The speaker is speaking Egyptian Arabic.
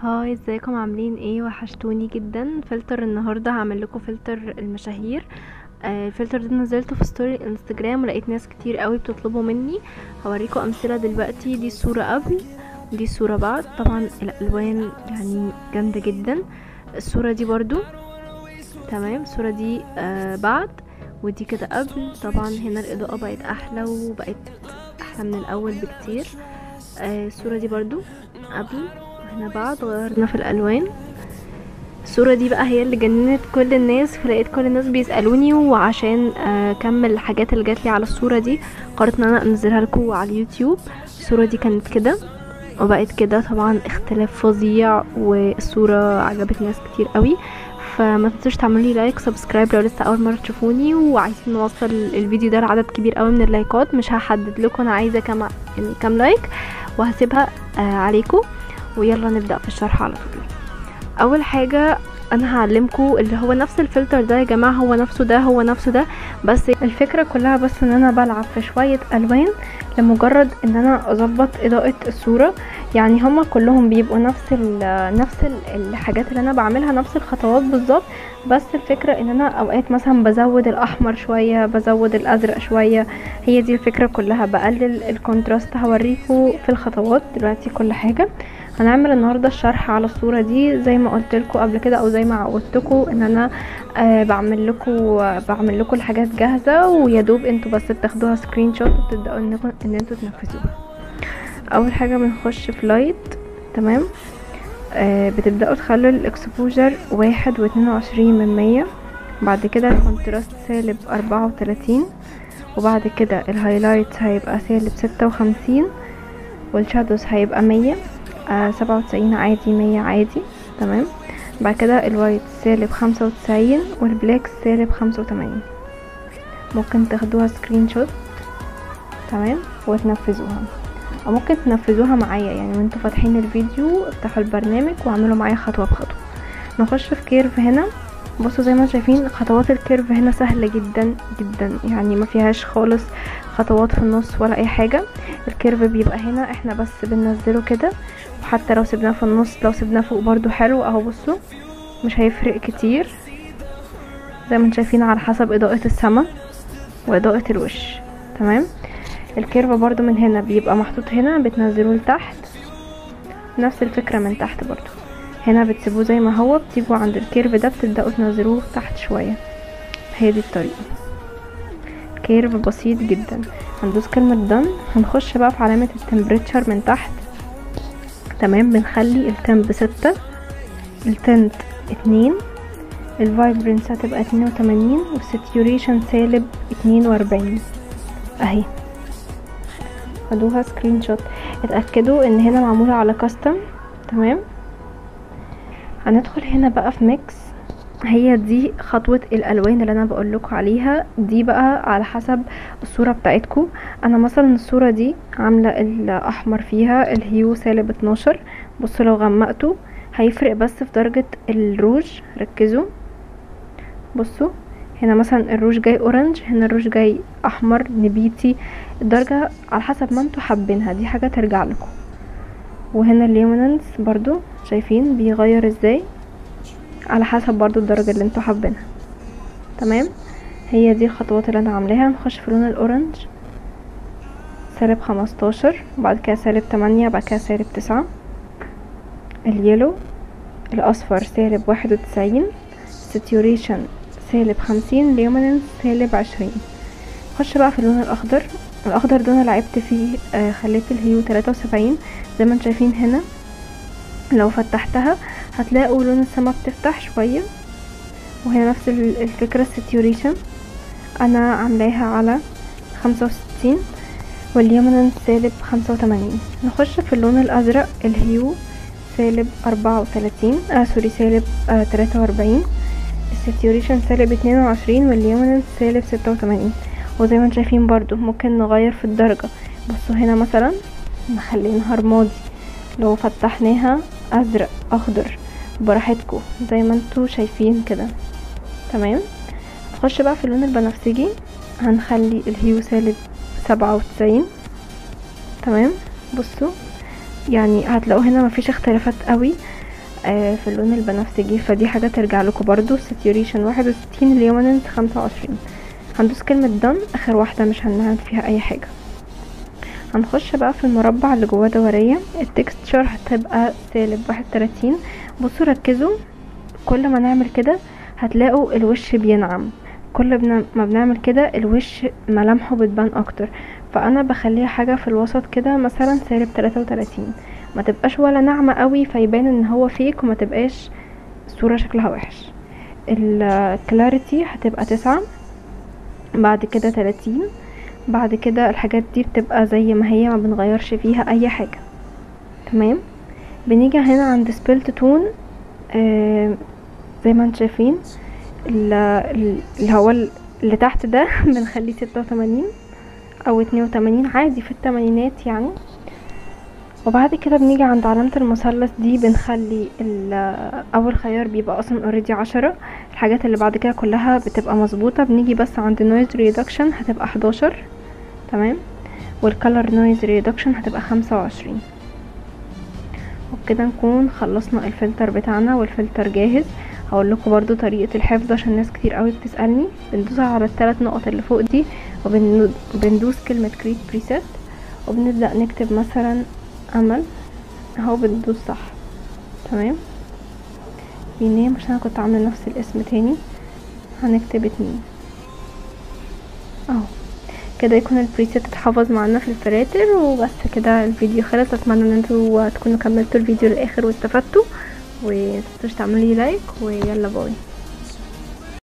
هاي ازيكم عاملين ايه وحشتوني جدا فلتر النهارده هعمل لكم فلتر المشاهير آه، الفلتر ده نزلته في ستوري الانستجرام ولقيت ناس كتير قوي بتطلبه مني هوريكم امثله دلوقتي دي الصوره قبل ودي الصوره بعد طبعا الالوان يعني جامده جدا الصوره دي برضو تمام الصوره دي آه بعد ودي كده قبل طبعا هنا الاضاءه بقت احلى وبقت احلى من الاول بكتير آه الصوره دي برضو قبل هنا بعد غيرنا في الالوان الصورة دي بقى هي اللي جننت كل الناس فلقيت كل الناس بيسألوني وعشان اكمل الحاجات اللي جاتلي على الصورة دي قررت ان انا انزلها لكم على اليوتيوب الصورة دي كانت كده وبقت كده طبعا اختلاف فظيع والصورة عجبت ناس كتير قوي فما تنسوش تعملوا لي لايك سبسكرايب لو لسه اول مره تشوفوني وعايزين نوصل الفيديو ده لعدد كبير قوي من اللايكات مش هحدد لكم انا عايزه كام يعني كام لايك وهسيبها آه عليكم ويلا نبدا في الشرح على طول اول حاجه انا هعلمكم اللي هو نفس الفلتر ده يا جماعه هو نفسه ده هو نفسه ده بس الفكره كلها بس ان انا بلعب في شويه الوان لمجرد ان انا اظبط اضاءه الصوره يعني هما كلهم بيبقوا نفس ال نفس ال الحاجات اللي انا بعملها نفس الخطوات بالظبط بس الفكره ان انا اوقات مثلا بزود الاحمر شويه بزود الازرق شويه هي دي الفكره كلها بقلل الكونتراست هوريكم في الخطوات دلوقتي كل حاجه هنعمل النهارده الشرح على الصوره دي زي ما قلت لكم قبل كده او زي ما عودتكم ان انا آه بعمل لكم آه بعمل لكم الحاجات جاهزه ويا دوب انتوا بس بتاخدوها سكرين شوت وتبداوا انكم ان انتوا تنفذوها اول حاجه بنخش في لايت تمام آه بتبداوا تخلوا الاكسبوجر واحد واتنين وعشرين من مية بعد كده الكونتراست سالب اربعة وتلاتين وبعد كده الهايلايت هيبقى سالب ستة وخمسين والشادوز هيبقى مية سبعة وتسعين عادي مية عادي تمام بعد كده الوايت سالب خمسة وتسعين والبلاك سالب خمسة وتمانين ممكن تاخدوها سكرين شوت تمام وتنفذوها او ممكن تنفذوها معايا يعني وانتوا فاتحين الفيديو افتحوا البرنامج واعملوا معايا خطوه بخطوه نخش في كيرف هنا بصوا زي ما شايفين خطوات الكيرف هنا سهله جدا جدا يعني ما فيهاش خالص خطوات في النص ولا اي حاجه الكيرف بيبقى هنا احنا بس بننزله كده وحتى لو سيبناه في النص لو سيبناه فوق برضو حلو اهو بصوا مش هيفرق كتير زي ما شايفين على حسب اضاءه السما واضاءه الوش تمام الكيرف برضو من هنا بيبقى محطوط هنا بتنزلوه لتحت نفس الفكرة من تحت برضو هنا بتسيبوه زي ما هو بتيجوا عند الكيرف ده بتبدأوا تنزلوه تحت شوية هي دي الطريقة كيرف بسيط جدا هندوس كلمة دن هنخش بقى في علامة التمبريتشر من تحت تمام بنخلي التمب ستة التنت اتنين الفايبرنس هتبقى اتنين وتمانين والساتيوريشن سالب اتنين واربعين اهي خدوها سكرين شوت اتاكدوا ان هنا معموله على كاستم تمام هندخل هنا بقى في ميكس هي دي خطوة الالوان اللي انا بقول لكم عليها دي بقى على حسب الصورة بتاعتكم انا مثلا الصورة دي عاملة الاحمر فيها الهيو سالب 12 بصوا لو غمقته هيفرق بس في درجة الروج ركزوا بصوا هنا مثلا الروج جاي اورنج هنا الروج جاي احمر نبيتي الدرجة على حسب ما انتوا حابينها دي حاجة ترجع لكم وهنا الليموننس برضو شايفين بيغير ازاي على حسب برضو الدرجة اللي انتوا حابينها تمام هي دي الخطوات اللي انا عاملاها نخش في لون الاورنج سالب خمستاشر بعد كده سالب تمانية بعد كده سالب تسعة اليلو الاصفر سالب واحد وتسعين ساتيوريشن سالب خمسين ليوميننس سالب عشرين خش بقى في اللون الاخضر الاخضر ده انا لعبت فيه آه خليت الهيو تلاتة وسبعين زي ما انتم شايفين هنا لو فتحتها هتلاقوا لون السما بتفتح شوية وهنا نفس الفكرة الساتيوريشن انا عاملاها على خمسة وستين والليوميننس سالب خمسة وتمانين نخش في اللون الازرق الهيو سالب اربعة وتلاتين آه سوري سالب آه تلاتة واربعين الساتيوريشن سالب اتنين وعشرين والليوميننس سالب ستة وتمانين وزي ما انتم شايفين برضو ممكن نغير في الدرجة بصوا هنا مثلا نخلينها رمادي لو فتحناها ازرق اخضر براحتكم زي ما انتوا شايفين كده تمام نخش بقى في اللون البنفسجي هنخلي الهيو سالب سبعة وتسعين تمام بصوا يعني هتلاقوا هنا مفيش اختلافات قوي آه في اللون البنفسجي فدي حاجة ترجع لكم برضو ساتيوريشن واحد وستين اليومننت خمسة وعشرين هندوس كلمة دن اخر واحدة مش هنعمل فيها اي حاجة هنخش بقى في المربع اللي جواه دورية التكستشر هتبقى سالب واحد وتلاتين بصوا ركزوا كل ما نعمل كده هتلاقوا الوش بينعم كل بنا- ما بنعمل كده الوش ملامحه بتبان اكتر فانا بخليها حاجة في الوسط كده مثلا سالب تلاتة وتلاتين ما تبقاش ولا ناعمة قوي فيبان ان هو فيك وما تبقاش صورة شكلها وحش الكلاريتي هتبقى تسعة بعد كده تلاتين بعد كده الحاجات دي بتبقى زي ما هي ما بنغيرش فيها اي حاجة تمام بنيجي هنا عند سبيلت تون آه زي ما انتم شايفين ال- ال- اللي هو ال- اللي تحت ده بنخليه ستة وتمانين او اتنين وتمانين عادي في التمانينات يعني وبعد كده بنيجي عند علامة المثلث دي بنخلي ال- اول خيار بيبقى اصلا اوريدي عشرة الحاجات اللي بعد كده كلها بتبقى مظبوطة بنيجي بس عند نويز ريدكشن هتبقى حداشر تمام والكالر نويز ريدكشن هتبقى خمسة وعشرين وبكده نكون خلصنا الفلتر بتاعنا والفلتر جاهز هقول لكم برضو طريقة الحفظ عشان ناس كتير قوي بتسألني بندوس على الثلاث نقط اللي فوق دي وبندوس كلمة create preset وبنبدأ نكتب مثلا امل اهو بندوس صح تمام بينام عشان انا كنت عامله نفس الاسم تاني هنكتب اتنين اهو كده يكون البريسيت اتحفظ معانا في الفلاتر وبس كده الفيديو خلص اتمنى ان انتوا تكونوا كملتوا الفيديو للاخر واستفدتوا ومتنسوش تعملوا لي لايك ويلا باي